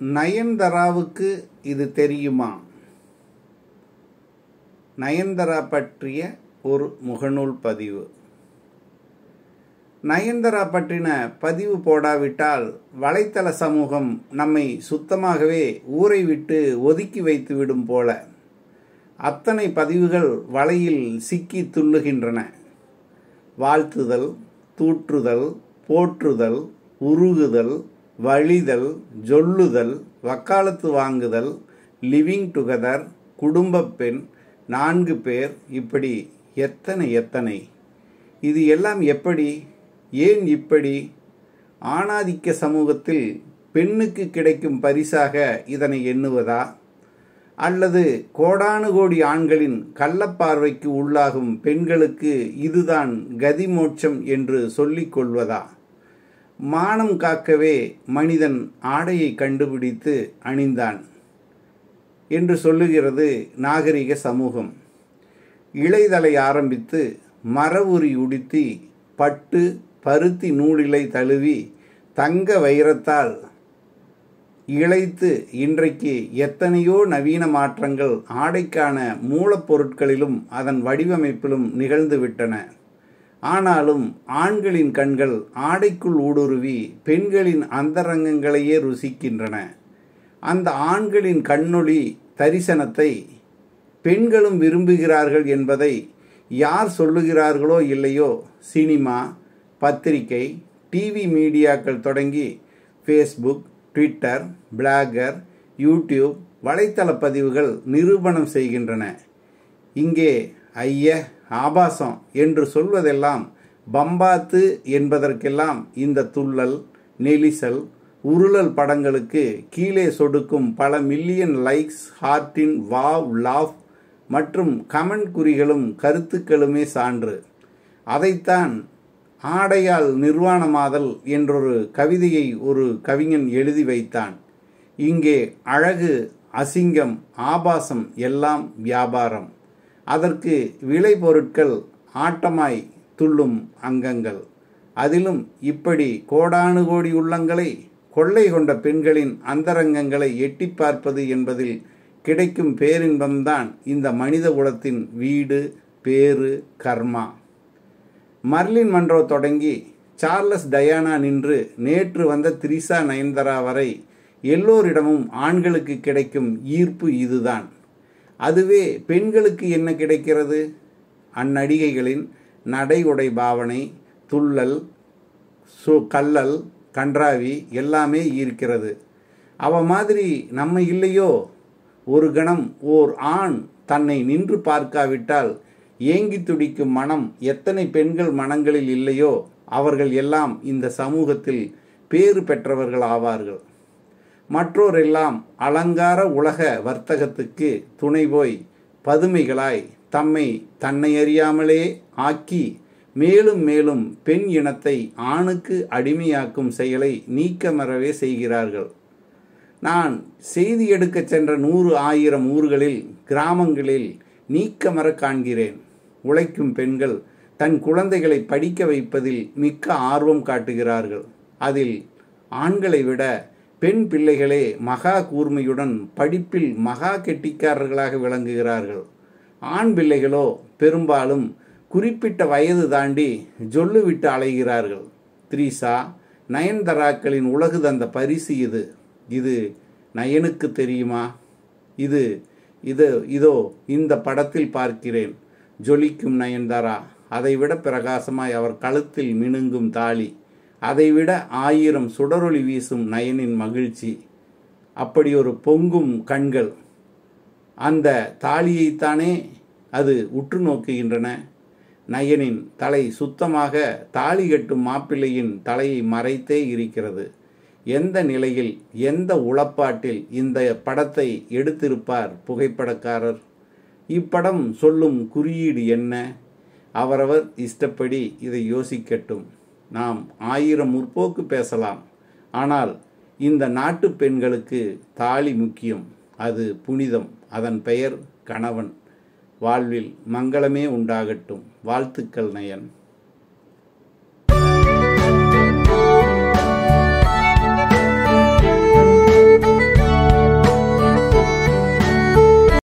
நயன்தராவுக்கு இது தெரியுமா நயன்தரா பற்றிய ஒரு முகநூல் பதிவு நயன்தரா பற்றின பதிவு போடாவிட்டால் வலைத்தள சமூகம் நம்மை சுத்தமாகவே ஊரை விட்டு ஒதுக்கி வைத்து விடும் போல அத்தனை பதிவுகள் வலையில் சிக்கி துள்ளுகின்றன வாழ்த்துதல் தூற்றுதல் போற்றுதல் உருகுதல் வழிதல் ஜொல்லுதல் வக்காலத்து வாங்குதல் லிவிங் டுகெதர் குடும்பப் பெண் நான்கு பேர் இப்படி எத்தனை எத்தனை இது எல்லாம் எப்படி ஏன் இப்படி ஆணாதிக்க சமூகத்தில் பெண்ணுக்கு கிடைக்கும் பரிசாக இதனை எண்ணுவதா அல்லது கோடானு கோடி ஆண்களின் கள்ளப்பார்வைக்கு உள்ளாகும் பெண்களுக்கு இதுதான் கதி மோட்சம் என்று சொல்லிக் கொள்வதா மானம் காக்கவே மனிதன் ஆடையை கண்டுபிடித்து அணிந்தான் என்று சொல்லுகிறது நாகரிக சமூகம் இலைதலை ஆரம்பித்து மரவுரி உடுத்தி பட்டு பருத்தி நூலிலை தழுவி தங்க வைரத்தால் இழைத்து இன்றைக்கு எத்தனையோ நவீன மாற்றங்கள் ஆடைக்கான மூலப்பொருட்களிலும் அதன் வடிவமைப்பிலும் நிகழ்ந்துவிட்டன ஆனாலும் ஆண்களின் கண்கள் ஆடைக்குள் ஊடுருவி பெண்களின் அந்தரங்கங்களையே ருசிக்கின்றன அந்த ஆண்களின் கண்ணொளி தரிசனத்தை பெண்களும் விரும்புகிறார்கள் என்பதை யார் சொல்லுகிறார்களோ இல்லையோ சினிமா பத்திரிகை டிவி மீடியாக்கள் தொடங்கி ஃபேஸ்புக் ட்விட்டர் பிளாகர் யூடியூப் வலைத்தள பதிவுகள் நிரூபணம் செய்கின்றன இங்கே ஐய ஆபாசம் என்று சொல்வதெல்லாம் பம்பாத்து என்பதற்கெல்லாம் இந்த துள்ளல் நெலிசல் உருளல் படங்களுக்கு கீழே சொடுக்கும் பல மில்லியன் லைக்ஸ் ஹார்ட்டின் வாவ் லாஃப் மற்றும் கமெண்ட் குறிகளும் கருத்துக்களுமே சான்று அதைத்தான் ஆடையால் நிர்வாணமாதல் என்றொரு கவிதையை ஒரு கவிஞன் எழுதி வைத்தான் இங்கே அழகு அசிங்கம் ஆபாசம் எல்லாம் வியாபாரம் அதற்கு விளை பொருட்கள் ஆட்டமாய் துள்ளும் அங்கங்கள் அதிலும் இப்படி கோடானு கோடி உள்ளங்களை கொள்ளை கொண்ட பெண்களின் அந்தரங்கங்களை எட்டி பார்ப்பது என்பதில் கிடைக்கும் பேரின்பம்தான் இந்த மனித குலத்தின் வீடு பேரு கர்மா மர்லின் மன்றோ தொடங்கி சார்லஸ் டயானா நின்று நேற்று வந்த திரிசா நயன்தரா வரை எல்லோரிடமும் ஆண்களுக்கு கிடைக்கும் ஈர்ப்பு இதுதான் அதுவே பெண்களுக்கு என்ன கிடைக்கிறது அந்நடிகைகளின் நடை உடை பாவனை துள்ளல் சு கல்லல் கன்றாவி எல்லாமே ஈர்க்கிறது அவ மாதிரி நம்ம இல்லையோ ஒரு கணம் ஓர் ஆண் தன்னை நின்று பார்க்காவிட்டால் ஏங்கி துடிக்கும் மனம் எத்தனை பெண்கள் மனங்களில் இல்லையோ அவர்கள் எல்லாம் இந்த சமூகத்தில் பேறு பெற்றவர்கள் ஆவார்கள் மற்றோரெல்லாம் அலங்கார உலக வர்த்தகத்துக்கு துணை போய் பதுமைகளாய் தம்மை தன்னை அறியாமலே ஆக்கி மேலும் மேலும் பெண் இனத்தை ஆணுக்கு அடிமையாக்கும் செயலை நீக்கமறவே செய்கிறார்கள் நான் செய்தி எடுக்க சென்ற நூறு ஆயிரம் ஊர்களில் கிராமங்களில் நீக்கமர காண்கிறேன் உழைக்கும் பெண்கள் தன் குழந்தைகளை படிக்க வைப்பதில் மிக்க ஆர்வம் காட்டுகிறார்கள் அதில் ஆண்களை விட பெண் பிள்ளைகளே மகா கூர்மையுடன் படிப்பில் மகா கெட்டிக்காரர்களாக விளங்குகிறார்கள் ஆண் பிள்ளைகளோ பெரும்பாலும் குறிப்பிட்ட வயது தாண்டி ஜொல்லு விட்டு அலைகிறார்கள் த்ரீசா நயன்தராக்களின் உலகு தந்த பரிசு இது இது நயனுக்கு தெரியுமா இது இது இதோ இந்த படத்தில் பார்க்கிறேன் ஜொலிக்கும் நயன்தாரா அதைவிட பிரகாசமாய் அவர் கழுத்தில் மினுங்கும் தாலி அதைவிட ஆயிரம் சுடரொளி வீசும் நயனின் மகிழ்ச்சி அப்படி ஒரு பொங்கும் கண்கள் அந்த தாலியைத்தானே அது உற்று நோக்குகின்றன நயனின் தலை சுத்தமாக தாலி கட்டும் மாப்பிள்ளையின் தலையை மறைத்தே இருக்கிறது எந்த நிலையில் எந்த உளப்பாட்டில் இந்த படத்தை எடுத்திருப்பார் புகைப்படக்காரர் இப்படம் சொல்லும் குறியீடு என்ன அவரவர் இஷ்டப்படி இதை யோசிக்கட்டும் நாம் ஆயிரம் முற்போக்கு பேசலாம் ஆனால் இந்த நாட்டு பெண்களுக்கு தாலி முக்கியம் அது புனிதம் அதன் பெயர் கணவன் வாழ்வில் மங்களமே உண்டாகட்டும் வாழ்த்துக்கள் நயன்